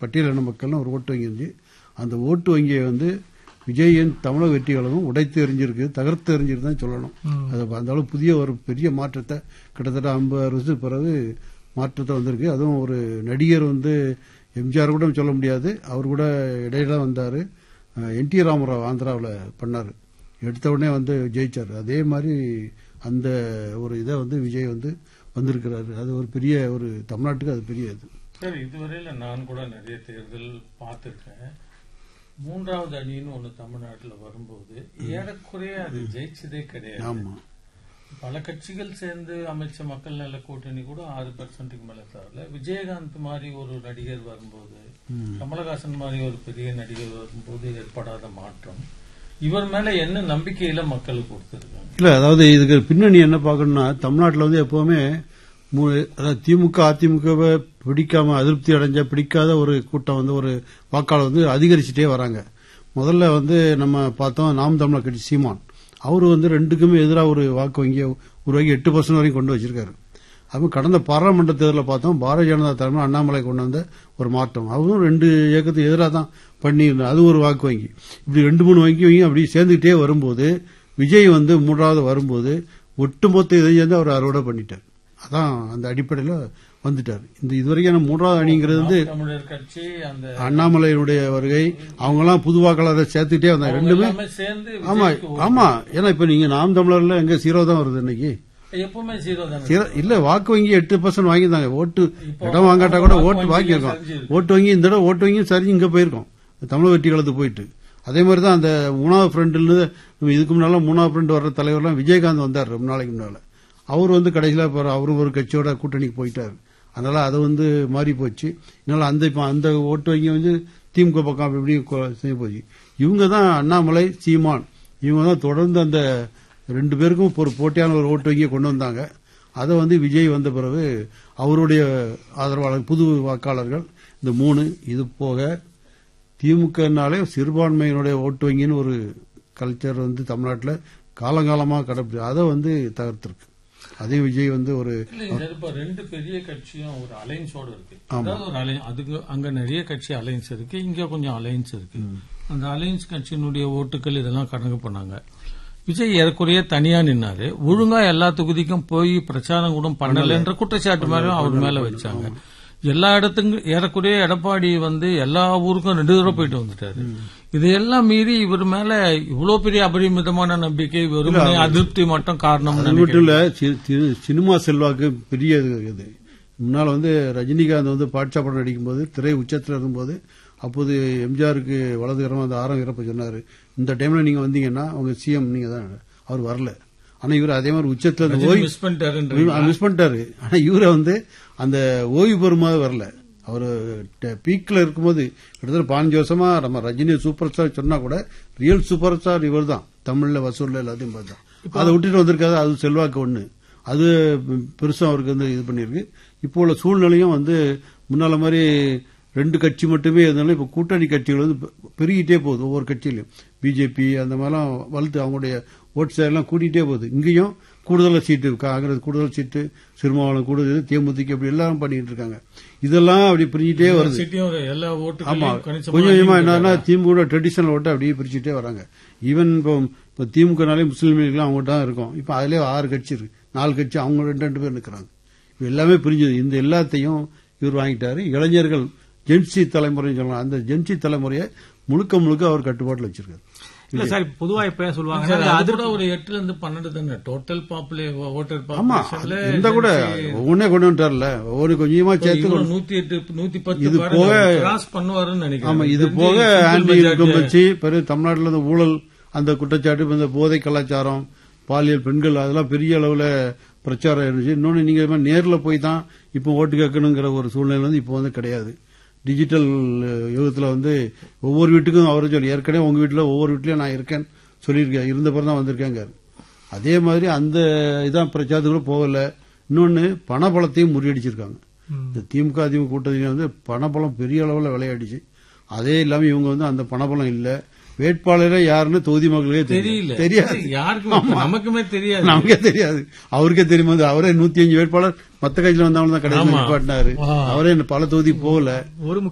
பட்டியலின மக்கள்னு ஒரு ஓட்டு வங்கி இருந்துச்சு அந்த ஓட்டு வங்கியை வந்து விஜயின் தமிழக வெற்றி கழகம் உடைத்து எறிஞ்சிருக்கு தகர்த்து எறிஞ்சிருக்கு தான் சொல்லணும் அது அந்த அளவு புதிய ஒரு பெரிய மாற்றத்தை கிட்டத்தட்ட ஐம்பது வருஷத்துக்கு பிறகு மாற்றத்தை வந்திருக்கு அதுவும் ஒரு நடிகர் வந்து எம்ஜிஆர் கூட சொல்ல முடியாது அவர் கூட இடையில வந்தார் என் டி ராமராவ் ஆந்திராவில் பண்ணார் எடுத்த உடனே வந்து ஜெயிச்சார் அதே மாதிரி அந்த ஒரு இதை வந்து விஜய் வந்து வந்திருக்கிறாரு அது ஒரு பெரிய ஒரு தமிழ்நாட்டுக்கு அது பெரிய இது சார் இதுவரையில நான் கூட நிறைய தேர்தல் பார்த்திருக்கேன் மூன்றாவது அணின்னு ஒண்ணு தமிழ்நாட்டுல வரும்போது ஏறக்குறைய அது ஜெயிச்சதே கிடையாது ஆமா பல கட்சிகள் சேர்ந்து அமைச்ச மக்கள் நல கூட்டணி கூட ஆறு பெர்சன்ட்டுக்கு மேல தரல விஜயகாந்த் மாதிரி ஒரு நடிகர் வரும்போது கமலஹாசன் மாதிரி ஒரு பெரிய நடிகர் வரும்போது ஏற்படாத மாற்றம் இவர் மேல என்ன நம்பிக்கையில மக்களுக்கு கொடுத்திருக்காங்க இல்ல அதாவது இதுக்கு பின்னணி என்ன பார்க்கணும்னா தமிழ்நாட்டில் வந்து எப்பவுமே மூ- அதாவது திமுக அதிமுகவை பிடிக்காம அதிருப்தி அடைஞ்ச பிடிக்காத ஒரு கூட்டம் வந்து ஒரு வாக்காளர் வந்து அதிகரிச்சுட்டே வராங்க முதல்ல வந்து நம்ம பார்த்தோம் நாம் தமிழர் கட்சி சீமான் அவர் வந்து ரெண்டுக்குமே எதிராக ஒரு வாக்கு வங்கியை உருவாக்கி எட்டு பர்சன்ட் வரைக்கும் கொண்டு வச்சிருக்காரு அப்போ கடந்த பாராளுமன்ற தேர்தலில் பார்த்தோம் பாரதிய ஜனதா தலைமை அண்ணாமலை கொண்டு வந்த ஒரு மாற்றம் அவரும் ரெண்டு இயக்கத்துக்கு எதிராக தான் பண்ணியிருந்தார் அது ஒரு வாக்கு வங்கி இப்படி ரெண்டு மூணு வங்கி வங்கி அப்படி சேர்ந்துக்கிட்டே வரும்போது விஜய் வந்து மூன்றாவது வரும்போது ஒட்டுமொத்த இதை சேர்ந்து அவர் அறுவடை பண்ணிட்டார் அதான் அந்த அடிப்படையில் வந்துட்டார் இந்த இதுவரைக்கும் நம்ம மூன்றாவது அணிங்கிறது வந்து தமிழர் கட்சி அந்த அண்ணாமலையினுடைய வருகை அவங்கெல்லாம் புது வாக்காளரை சேர்த்துக்கிட்டே வந்தாங்க ரெண்டுமே எல்லாமே சேர்ந்து ஆமா விஜய்க்கு ஓட்டு. ஆமா ஏன்னா இப்ப நீங்க நாம் தமிழர்ல எங்க ஜீரோ தான் வருது இன்னைக்கு எப்பவுமே ஜீரோ தானே சில- இல்ல வாக்கு வங்கி எட்டு பர்சன்ட் வாங்கியிருந்தாங்க ஓட்டு இப்போ இடம் வாங்காட்டா கூட வாக்கு ஓட்டு வங்கி வாங்கியிருக்கோம் சரிஞ்சிருக்கு. ஓட்டு வங்கி இந்த தடவை ஓட்டு வங்கி சரிஞ்சு இங்க போயிருக்கோம் தமிழ் வெற்றி காலத்து போயிட்டு அதே மாதிரி தான் அந்த மூணாவது ஃப்ரெண்ட்ல இதுக்கு முன்னால மூணாவது ஃப்ரெண்ட் வர்ற தலைவர்லாம் விஜயகாந்த் வந்தார் ரொம்ப நாளைக்கு முன்னால அவர் வந்து கடைசியில இப்ப அவரும் ஒரு கட்சியோட கூட்டணிக்கு போயிட்டாரு அதனால அது வந்து மாறி போச்சு அதனால அந்த இப்ப அந்த ஓட்டு வங்கி வந்து திமுக பக்கம் அப்படி இப்படி கொ- செய்ய போச்சு இவங்க தான் அண்ணாமலை சீமான் இவங்க தான் தொடர்ந்து அந்த ரெண்டு பேருக்கும் ஒரு போட்டியான ஒரு ஓட்டு வங்கியை கொண்டு வந்தாங்க அதை வந்து விஜய் வந்த பிறகு அவருடைய ஆதரவாளர் புது வாக்காளர்கள் இந்த மூணு இது போக திமுகனாலே சிறுபான்மையினுடைய ஓட்டு வங்கின்னு ஒரு கல்ச்சர் வந்து தமிழ்நாட்டில் காலங்காலமாக கடைப்பிடி அதை வந்து தகர்த்திருக்கு அதே விஜய் வந்து ஒரு இல்ல சார் இப்ப ரெண்டு பெரிய கட்சியும் ஒரு அலைன்ஸோட இருக்கு அதாவது ஒரு அலை அதுக்கு அங்க நிறைய கட்சி அலைன்ஸ் இருக்கு இங்க கொஞ்சம் அலைன்ஸ் இருக்கு அந்த அலைன்ஸ் கட்சியினுடைய ஓட்டுகள் இதெல்லாம் கணக்கு பண்ணாங்க விஜய் ஏறக்குறைய தனியா நின்னாரு ஒழுங்கா எல்லா தொகுதிக்கும் போய் பிரச்சாரம் கூட பண்ணலன்ற குற்றச்சாட்டு மேலும் அவர் மேல வச்சாங்க எல்லா இடத்துக்கும் ஏறக்குறைய எடப்பாடி வந்து எல்லா ஊருக்கும் ரெண்டு தடவை போயிட்டு வந்துட்டாரு இதையெல்லாம் மீறி இவர் மேல இவ்வளவு பெரிய அபரிமிதமான நம்பிக்கை வெறுமனே அதிருப்தி மட்டும் காரணம் அது மட்டும் இல்ல சி- சி- சினிமா செல்வாக்கு பெரிய இது இது முன்னால வந்து ரஜினிகாந்த் வந்து பாட்சா படம் நடிக்கும்போது திரை உச்சத்தில் இருக்கும்போது அப்போது எம்ஜிஆருக்கு வலதுகரமா அந்த ஆரம் இறப்ப சொன்னாரு இந்த டைம்ல நீங்க வந்தீங்கன்னா உங்க சிஎம் நீங்க தான் அவர் வரல ஆனா இவர் அதே மாதிரி உச்சத்துல அந்த ஓய்வு மிஸ் பண்ணிட்டாருன்ற மிஸ் பண்ணிட்டாரு ஆனா இவரை வந்து அந்த ஓய்வு பெறுமாவது வரல அவர் பீக்ல இருக்கும்போது கிட்டத்தட்ட பாஞ்சு வருஷமா நம்ம ரஜினி சூப்பர் ஸ்டார் சொன்னா கூட ரியல் சூப்பர் ஸ்டார் இவர் தான் தமிழ்ல வசூல்ல எல்லாத்தையும் பார்த்தா அதை விட்டுட்டு வந்திருக்காது அது செல்வாக்கு ஒண்ணு அது பெருசா அவருக்கு வந்து இது பண்ணியிருக்கு இப்போ உள்ள சூழ்நிலையும் வந்து முன்னால மாதிரி ரெண்டு கட்சி மட்டுமே இருந்தாலும் இப்ப கூட்டணி கட்சிகள் வந்து பெ- பெருகிட்டே போகுது ஒவ்வொரு கட்சியிலும் பிஜேபி அந்த மாதிரிலாம் வலுத்து அவங்களுடைய ஓட்டு ஷேர் எல்லாம் கூட்டிகிட்டே போகுது இங்கேயும் கூடுதல் சீட்டு காங்கிரஸ் கூடுதல் சீட்டு சிறுமாவளம் கூடுதல் தேமுதிக அப்படி எல்லாம் பண்ணிட்டு இருக்காங்க இதெல்லாம் அப்படி பிரிஞ்சிட்டே வருது சிட்டியும் ஒரு எல்லா ஆமா ஓட்டுகளையும் கொஞ்சம் கொஞ்சமா என்னன்னா திமுக ட்ரெடிஷனல் ஓட்டை அப்படியே பிரிச்சுட்டே வராங்க ஈவன் இப்போ இப்போ திமுகனாலே முஸ்லீம்களுக்கு அவங்க தான் இருக்கும் இப்போ அதுலயே ஆறு கட்சி இருக்கு நாலு கட்சி அவங்க ரெண்டு ரெண்டு பேர் நிற்கிறாங்க இப்போ எல்லாமே பிரிஞ்சது இந்த எல்லாத்தையும் இவர் வாங்கிட்டாரு இளைஞர்கள் ஜென்சி தலைமுறைன்னு சொல்லலாம் அந்த ஜென்சி தலைமுறையை முழுக்க முழுக்க அவர் கட்டுப்பாட்டில் வச்சிருக்காரு இல்ல சார் இப்ப பொதுவா இப்ப ஏன் சொல்லுவாங்க சார், அது கூட ஒரு எட்டுல இருந்து பன்னெண்டு தானே டோட்டல் பாப்புலே ஓட்டர் ஆமா பாப்புலேஷன்ல இந்த கூட ஒவ்வொன்னே கொண்டு வந்துட்டார்ல ஒவ்வொரு கொஞ்சமா சேர்த்து கொண்டு- நூத்தி எட்டு நூத்தி பத்து இது பாருங்க, போக- கிராஸ் பண்ணுவாருன்னு நினைக்கிறேன் ஆமா இது தெரிஞ்சு போக simple ஆன்டி majority- இன்கம் வச்சு பிறகு தமிழ்நாட்டில் இந்த ஊழல் அந்த குற்றச்சாட்டு இப்ப இந்த போதை கலாச்சாரம் பாலியல் பெண்கள் அதெல்லாம் பெரிய அளவுல பிரச்சாரம் இருந்துச்சு இன்னொன்னு நீங்க இது மாதிரி நேர்ல போய் தான் இப்போ ஓட்டு கேட்கணுங்கிற ஒரு சூழ்நிலை வந்து இப்போ வந்து கிடையாது டிஜிட்டல் யுகத்துல வந்து ஒவ்வொரு வீட்டுக்கும் அவரை சொல்லி ஏற்கனவே உங்க வீட்டுல ஒவ்வொரு வீட்லயும் நான் இருக்கேன் சொல்லியிருக்கேன் இருந்த பிறகு தான் வந்திருக்கேங்க அதே மாதிரி அந்த இதான் பிரச்சாரத்துக்குள்ள போகல இன்னொன்னு பணபலத்தையும் முறியடிச்சிருக்காங்க இந்த திமுக அதிமுக கூட்டத்தில் வந்து பணபலம் பெரிய அளவில் விளையாடிச்சு அதே இல்லாம இவங்க வந்து அந்த பணபலம் இல்ல வேட்பாளரே யாருன்னு தொகுதி மக்களுக்கே தெரியல தெரியாது யாருக்குமே நமக்குமே தெரியாது நமக்கே தெரியாது அவருக்கே தெரியுமா அது அவரே நூத்தி அஞ்சு வேட்பாளர் மத்த கட்சியில வந்தவங்க தான் கடைசி நிப்பாட்டினாரு அவரே பல தொகுதி போகல ஒரு